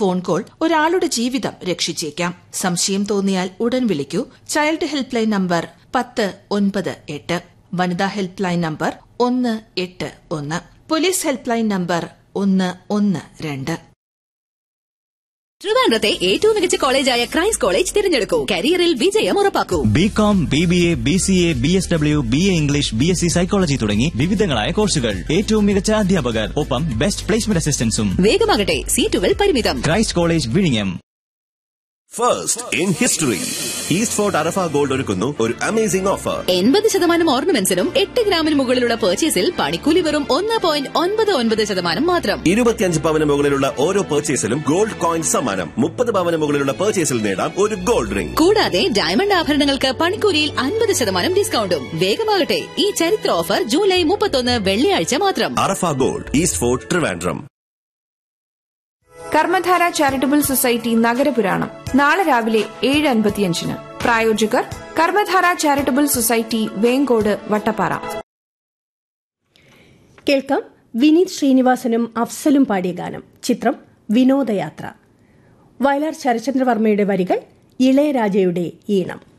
phone call ഒരാളുടെ ജീവിതം രക്ഷിച്ചേക്കാം സംശയം തോന്നിയാൽ ഉടൻ വിളിക്കൂ ചൈൽഡ് ഹെൽപ്പ് ലൈൻ നമ്പർ പത്ത് ഒൻപത് എട്ട് വനിതാ ഹെൽപ്പ് ലൈൻ നമ്പർ ഒന്ന് എട്ട് ഒന്ന് പോലീസ് ഹെൽപ്പ് ലൈൻ നമ്പർ ഒന്ന് ഒന്ന് രണ്ട് ട്രിവാൻഡ്രത്തെ ഏറ്റവും മികച്ച കോളേജായ ക്രൈസ്റ്റ് കോളേജ് തിരഞ്ഞെടുക്കൂ കരിയറിൽ വിജയം ഉറപ്പാക്കൂ B com B B A B C A B S W B A English B S C psychology തുടങ്ങി വിവിധങ്ങളായ കോഴ്സുകൾ ഏറ്റവും മികച്ച അധ്യാപകർ ഒപ്പം ബെസ്റ്റ് പ്ലേസ്മെന്റ് അസിസ്റ്റൻസും വേഗമാകട്ടെ സീറ്റുകൾ പരിമിതം ക്രൈസ്റ്റ് കോളേജ് വിഴിഞ്ഞം first in history East Fort Arafa gold ഒരുക്കുന്നു ഒരു അമേസിംഗ് ഓഫർ എൺപത് ശതമാനം ഓർണമെന്റ്സിനും എട്ട് ഗ്രാമിന് മുകളിലുള്ള പർച്ചേസിൽ പണിക്കൂലി വെറും ഒന്ന് പോയിന്റ് ഒൻപത് ഒൻപത് ശതമാനം മാത്രം ഇരുപത്തിയഞ്ച് പവന് മുകളിലുള്ള ഓരോ പർച്ചേസിലും ഗോൾഡ് കോയിൻ സമ്മാനം മുപ്പത് പവന് മുകളിലുള്ള പർച്ചേസിൽ നേടാം ഒരു ഗോൾഡ് റിംഗ് കൂടാതെ ഡയമണ്ട് ആഭരണങ്ങൾക്ക് പണിക്കൂലിയിൽ അൻപത് ശതമാനം ഡിസ്കൌണ്ടും വേഗമാകട്ടെ ഈ ചരിത്ര ഓഫർ ജൂലൈ മുപ്പത്തൊന്ന് വെള്ളിയാഴ്ച മാത്രം Arafa gold East Fort Trivandrum Karmadhara charitable society നഗരപുരാണം നാളെ രാവിലെ ഏഴ് അൻപത്തിയഞ്ചിന് പ്രായോജകർ കർമ്മധാര ചാരിറ്റബിൾ സൊസൈറ്റി വേങ്കോട് വട്ടപ്പാറ കേൾക്കാം വിനീത് ശ്രീനിവാസനും അഫ്സലും പാടിയ ഗാനം ചിത്രം വിനോദയാത്ര വയലാർ ശരചന്ദ്രവർമ്മയുടെ വരികൾ ഇളയരാജയുടെ ഈണം